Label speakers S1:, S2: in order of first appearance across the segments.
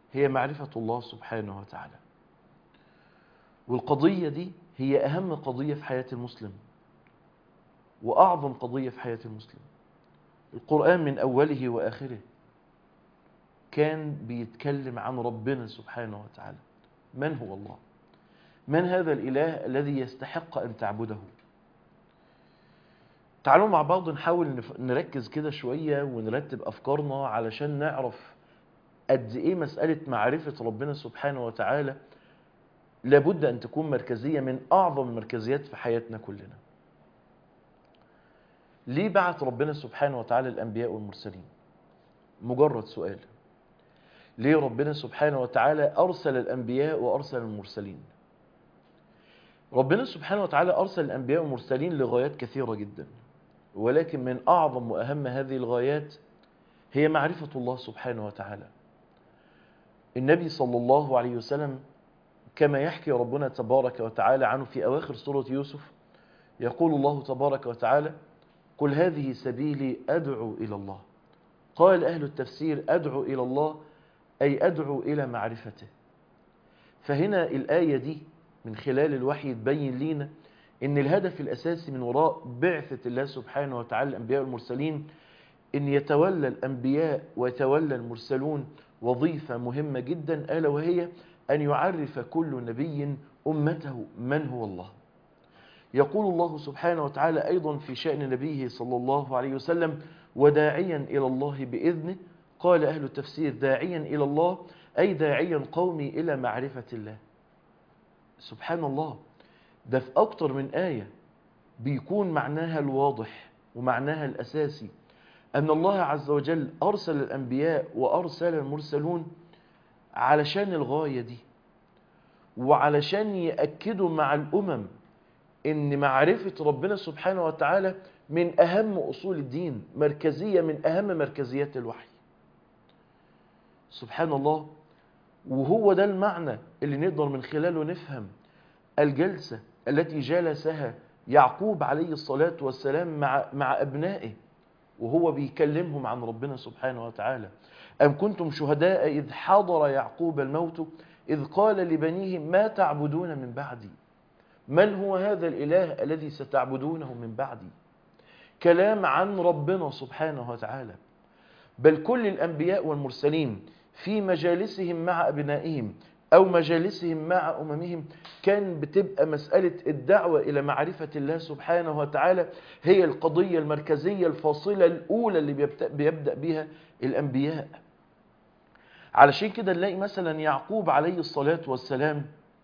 S1: هي معرفة الله سبحانه وتعالى والقضية دي هي أهم قضية في حياة المسلم وأعظم قضية في حياة المسلم القرآن من أوله وآخره كان بيتكلم عن ربنا سبحانه وتعالى من هو الله من هذا الإله الذي يستحق أن تعبده تعالوا مع بعض نحاول نف- نركز كده شوية ونرتب أفكارنا علشان نعرف قد إيه مسألة معرفة ربنا سبحانه وتعالى لابد أن تكون مركزية من أعظم المركزيات في حياتنا كلنا ليه بعت ربنا سبحانه وتعالى الأنبياء والمرسلين مجرد سؤال ليه ربنا سبحانه وتعالى أرسل الأنبياء وأرسل المرسلين ربنا سبحانه وتعالى أرسل الأنبياء والمرسلين لغايات كثيرة جدا ولكن من أعظم وأهم هذه الغايات هي معرفة الله سبحانه وتعالى النبي صلى الله عليه وسلم كما يحكي ربنا تبارك وتعالى عنه في أواخر سورة يوسف يقول الله تبارك وتعالى قل هذه سبيلي أدعو إلى الله قال أهل التفسير أدعو إلى الله أي أدعو إلى معرفته فهنا الآية دي من خلال الوحي تبين لينا ان الهدف الاساسي من وراء بعثة الله سبحانه وتعالى الانبياء والمرسلين ان يتولى الانبياء ويتولى المرسلون وظيفة مهمة جدا الا وهي ان يعرف كل نبي امته من هو الله يقول الله سبحانه وتعالى ايضا في شأن نبيه صلى الله عليه وسلم وداعيا الى الله باذنه قال اهل التفسير داعيا الى الله اي داعيا قومي الى معرفة الله سبحان الله ده في أكتر من آية بيكون معناها الواضح ومعناها الأساسي أن الله عز وجل أرسل الأنبياء وأرسل المرسلون علشان الغاية دي وعلشان يأكدوا مع الأمم أن معرفة ربنا سبحانه وتعالى من أهم أصول الدين مركزية من أهم مركزيات الوحي سبحان الله وهو ده المعنى اللي نقدر من خلاله نفهم الجلسة التي جلسها يعقوب عليه الصلاة والسلام مع, مع أبنائه وهو بيكلمهم عن ربنا سبحانه وتعالى أم كنتم شهداء إذ حضر يعقوب الموت إذ قال لبنيه ما تعبدون من بعدي من هو هذا الإله الذي ستعبدونه من بعدي كلام عن ربنا سبحانه وتعالى بل كل الأنبياء والمرسلين في مجالسهم مع أبنائهم أو مجالسهم مع أممهم كان بتبقى مسألة الدعوة إلى معرفة الله سبحانه وتعالى هي القضية المركزية الفاصلة الأولى اللي بيبدأ, بيبدأ بها الأنبياء علشان كده نلاقي مثلا يعقوب عليه الصلاة والسلام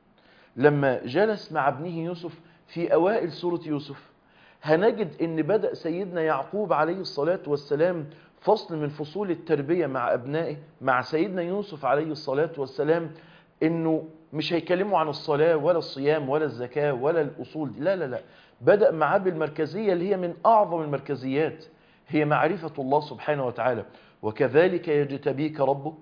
S1: لما جلس مع ابنه يوسف في أوائل سورة يوسف هنجد ان بدأ سيدنا يعقوب عليه الصلاة والسلام فصل من فصول التربية مع أبنائه مع سيدنا يوسف عليه الصلاة والسلام انه مش هيكلموا عن الصلاة ولا الصيام ولا الزكاة ولا الأصول دي لا لا لا بدأ معاه بالمركزية اللي هي من أعظم المركزيات هي معرفة الله سبحانه وتعالى وكذلك يجتبيك ربك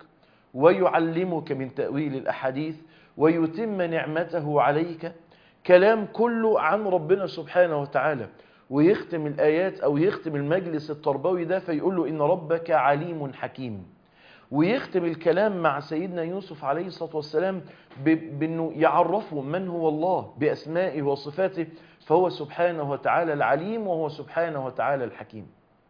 S1: ويعلمك من تأويل الأحاديث ويتم نعمته عليك كلام كله عن ربنا سبحانه وتعالى ويختم الآيات أو يختم المجلس التربوي ده فيقول له إن ربك عليم حكيم ويختم الكلام مع سيدنا يوسف عليه الصلاة والسلام بأنه يعرفه من هو الله بأسمائه وصفاته فهو سبحانه وتعالى العليم وهو سبحانه وتعالى الحكيم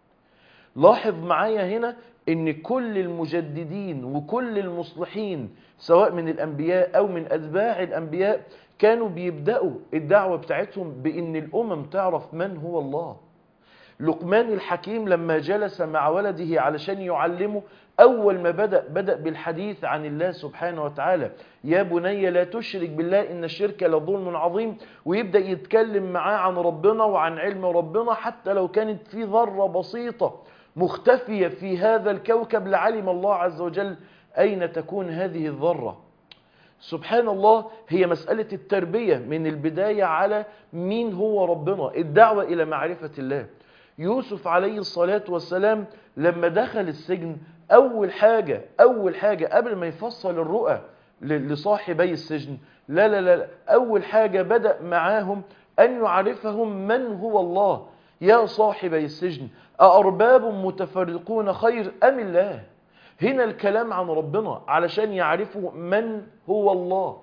S1: لاحظ معايا هنا ان كل المجددين وكل المصلحين سواء من الانبياء او من اتباع الانبياء كانوا بيبدأوا الدعوة بتاعتهم بان الامم تعرف من هو الله لقمان الحكيم لما جلس مع ولده علشان يعلمه أول ما بدأ بدأ بالحديث عن الله سبحانه وتعالى يا بني لا تشرك بالله إن الشرك لظلم عظيم ويبدأ يتكلم معاه عن ربنا وعن علم ربنا حتى لو كانت في ذرة بسيطة مختفية في هذا الكوكب لعلم الله عز وجل أين تكون هذه الذرة سبحان الله هي مسألة التربية من البداية على مين هو ربنا الدعوة إلى معرفة الله يوسف عليه الصلاة والسلام لما دخل السجن أول حاجة أول حاجة قبل ما يفصل الرؤى لصاحبي السجن لا لا لا أول حاجة بدأ معاهم أن يعرفهم من هو الله يا صاحبي السجن أأرباب متفرقون خير أم الله هنا الكلام عن ربنا علشان يعرفوا من هو الله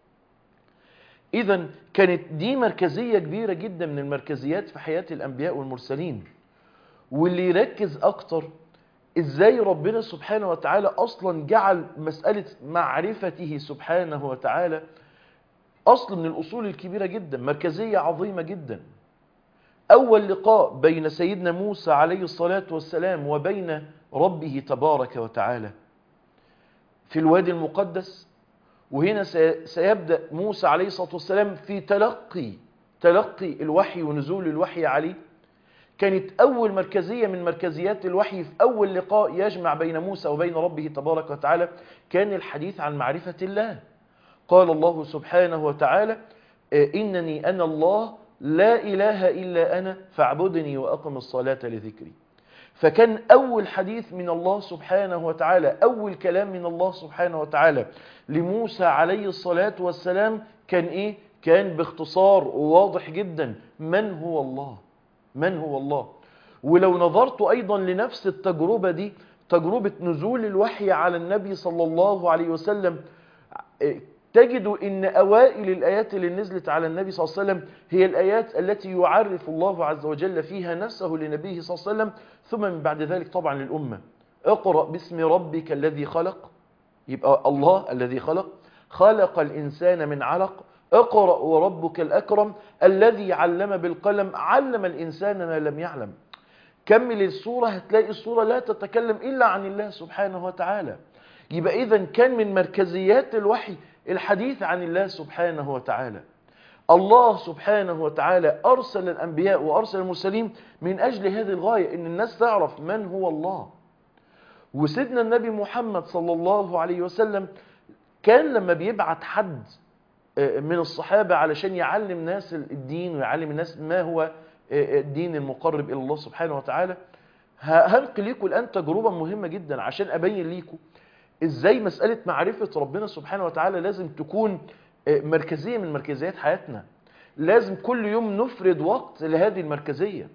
S1: إذا كانت دي مركزية كبيرة جدا من المركزيات في حياة الأنبياء والمرسلين واللي يركز أكتر إزاي ربنا سبحانه وتعالى أصلا جعل مسألة معرفته سبحانه وتعالى أصل من الأصول الكبيرة جدا مركزية عظيمة جدا أول لقاء بين سيدنا موسى عليه الصلاة والسلام وبين ربه تبارك وتعالى في الوادي المقدس وهنا سيبدأ موسى عليه الصلاة والسلام في تلقي تلقي الوحي ونزول الوحي عليه كانت أول مركزية من مركزيات الوحي في أول لقاء يجمع بين موسى وبين ربه تبارك وتعالى كان الحديث عن معرفة الله قال الله سبحانه وتعالى إنني أنا الله لا إله إلا أنا فاعبدني وأقم الصلاة لذكري فكان أول حديث من الله سبحانه وتعالى أول كلام من الله سبحانه وتعالى لموسى عليه الصلاة والسلام كان إيه؟ كان باختصار وواضح جدا من هو الله من هو الله ولو نظرت أيضا لنفس التجربة دي تجربة نزول الوحي على النبي صلى الله عليه وسلم تجدوا ان اوائل الايات اللي نزلت على النبي صلى الله عليه وسلم هي الايات التي يعرف الله عز وجل فيها نفسه لنبيه صلى الله عليه وسلم ثم من بعد ذلك طبعا للامه اقرا باسم ربك الذي خلق يبقى الله الذي خلق خلق الانسان من علق اقرا وربك الاكرم الذي علم بالقلم علم الانسان ما لم يعلم كمل الصوره هتلاقي الصوره لا تتكلم الا عن الله سبحانه وتعالى يبقى اذا كان من مركزيات الوحي الحديث عن الله سبحانه وتعالى الله سبحانه وتعالى أرسل الأنبياء وأرسل المرسلين من أجل هذه الغاية إن الناس تعرف من هو الله وسيدنا النبي محمد صلى الله عليه وسلم كان لما بيبعت حد من الصحابة علشان يعلم ناس الدين ويعلم الناس ما هو الدين المقرب إلى الله سبحانه وتعالى هنقل لكم الآن تجربة مهمة جدا عشان أبين لكم ازاي مسألة معرفة ربنا سبحانه وتعالى لازم تكون مركزية من مركزيات حياتنا لازم كل يوم نفرد وقت لهذه المركزية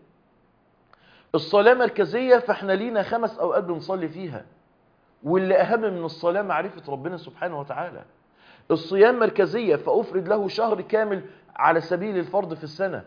S1: الصلاة مركزية فاحنا لينا خمس اوقات بنصلي فيها واللي اهم من الصلاة معرفة ربنا سبحانه وتعالى الصيام مركزية فافرد له شهر كامل على سبيل الفرض في السنة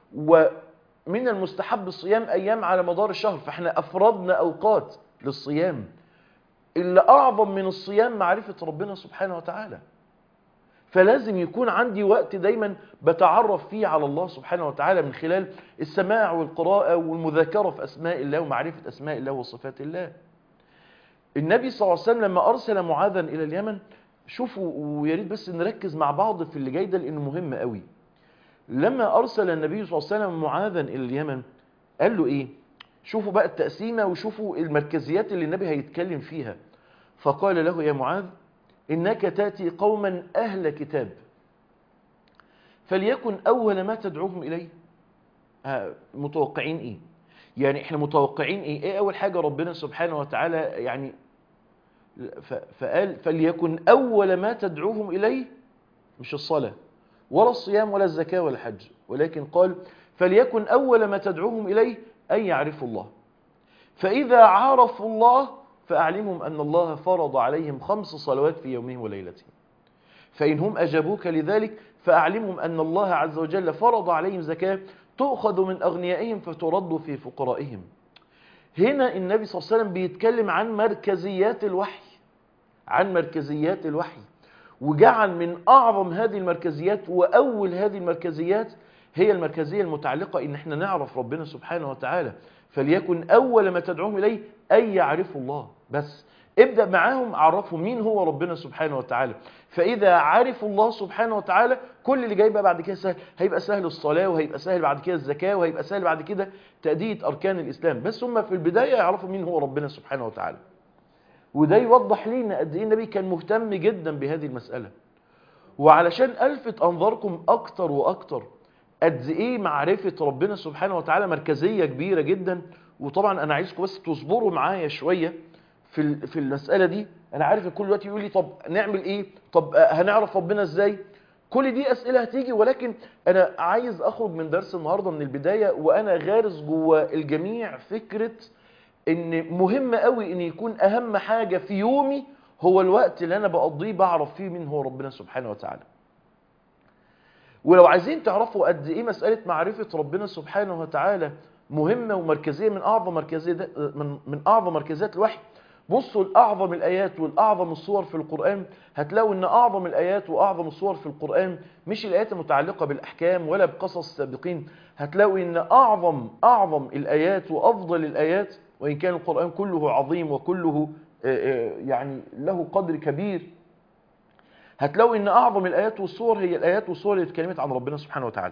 S1: ومن المستحب الصيام ايام على مدار الشهر فاحنا افردنا اوقات للصيام اللي أعظم من الصيام معرفة ربنا سبحانه وتعالى فلازم يكون عندي وقت دايما بتعرف فيه على الله سبحانه وتعالى من خلال السماع والقراءة والمذاكرة في أسماء الله ومعرفة أسماء الله وصفات الله النبي صلى الله عليه وسلم لما أرسل معاذا إلى اليمن شوفوا وياريت بس نركز مع بعض في اللي جاي ده لأنه مهم قوي لما أرسل النبي صلى الله عليه وسلم معاذا إلى اليمن قال له إيه شوفوا بقى التقسيمة وشوفوا المركزيات اللي النبي هيتكلم فيها فقال له يا معاذ إنك تأتي قوما أهل كتاب فليكن أول ما تدعوهم إليه متوقعين إيه يعني إحنا متوقعين إيه إيه أول حاجة ربنا سبحانه وتعالى يعني فقال فليكن أول ما تدعوهم إليه مش الصلاة ولا الصيام ولا الزكاة ولا الحج ولكن قال فليكن أول ما تدعوهم إليه أن يعرفوا الله فإذا عرفوا الله فأعلمهم أن الله فرض عليهم خمس صلوات في يومهم وليلتهم فإن هم أجابوك لذلك فأعلمهم أن الله عز وجل فرض عليهم زكاة تؤخذ من أغنيائهم فترد في فقرائهم هنا النبي صلى الله عليه وسلم بيتكلم عن مركزيات الوحي عن مركزيات الوحي وجعل من أعظم هذه المركزيات وأول هذه المركزيات هي المركزية المتعلقة إن احنا نعرف ربنا سبحانه وتعالى فليكن أول ما تدعوهم إليه أن يعرفوا الله بس ابدأ معاهم عرفهم مين هو ربنا سبحانه وتعالى فإذا عرفوا الله سبحانه وتعالى كل اللي جاي بقى بعد كده سهل هيبقى سهل الصلاة وهيبقى سهل بعد كده الزكاة وهيبقى سهل بعد كده تأدية أركان الإسلام بس هم في البداية يعرفوا مين هو ربنا سبحانه وتعالى وده يوضح لينا قد ايه النبي كان مهتم جدا بهذه المسألة وعلشان ألفت أنظاركم أكتر وأكتر قد ايه معرفة ربنا سبحانه وتعالى مركزية كبيرة جدا وطبعا انا عايزكم بس تصبروا معايا شوية في في المسألة دي انا عارف ان كل وقت يقول لي طب نعمل ايه طب هنعرف ربنا ازاي كل دي اسئلة هتيجي ولكن انا عايز اخرج من درس النهاردة من البداية وانا غارس جوه الجميع فكرة ان مهم قوي ان يكون اهم حاجة في يومي هو الوقت اللي انا بقضيه بعرف فيه مين هو ربنا سبحانه وتعالى ولو عايزين تعرفوا قد ايه مسألة معرفة ربنا سبحانه وتعالى مهمة ومركزية من اعظم مركزية من, من اعظم مركزيات الوحي بصوا لأعظم الآيات والأعظم الصور في القرآن هتلاقوا أن أعظم الآيات وأعظم الصور في القرآن مش الآيات المتعلقة بالأحكام ولا بقصص السابقين هتلاقوا أن أعظم أعظم الآيات وأفضل الآيات وإن كان القرآن كله عظيم وكله يعني له قدر كبير هتلاقوا أن أعظم الآيات والصور هي الآيات والصور اللي اتكلمت عن ربنا سبحانه وتعالى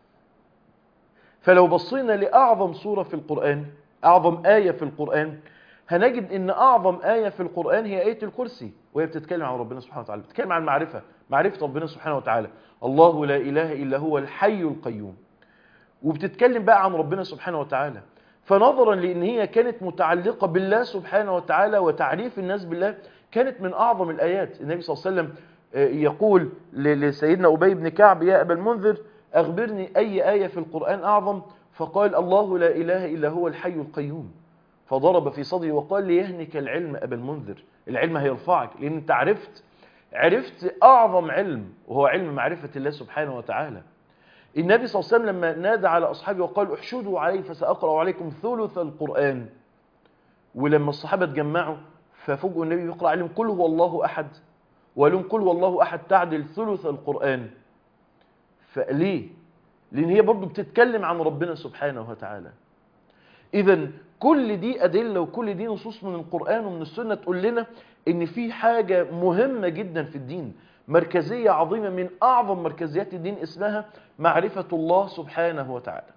S1: فلو بصينا لأعظم صورة في القرآن أعظم آية في القرآن هنجد ان اعظم آية في القرآن هي آية الكرسي وهي بتتكلم عن ربنا سبحانه وتعالى بتتكلم عن معرفة معرفة ربنا سبحانه وتعالى الله لا إله إلا هو الحي القيوم وبتتكلم بقى عن ربنا سبحانه وتعالى فنظرا لأن هي كانت متعلقة بالله سبحانه وتعالى وتعريف الناس بالله كانت من أعظم الآيات النبي صلى الله عليه وسلم يقول لسيدنا أبي بن كعب يا أبا المنذر أخبرني أي آية في القرآن أعظم فقال الله لا إله إلا هو الحي القيوم فضرب في صدري وقال ليهنك العلم أبا المنذر العلم هيرفعك لأن انت عرفت عرفت أعظم علم وهو علم معرفة الله سبحانه وتعالى النبي صلى الله عليه وسلم لما نادى على أصحابه وقال احشدوا علي فسأقرأ عليكم ثلث القرآن ولما الصحابة اتجمعوا ففوجئوا النبي يقرأ عليهم قل هو الله أحد ولهم قل هو الله أحد تعدل ثلث القرآن فليه؟ لأن هي برضو بتتكلم عن ربنا سبحانه وتعالى إذا كل دي أدلة وكل دي نصوص من القرآن ومن السنة تقول لنا إن في حاجة مهمة جدا في الدين مركزية عظيمة من أعظم مركزيات الدين اسمها معرفة الله سبحانه وتعالى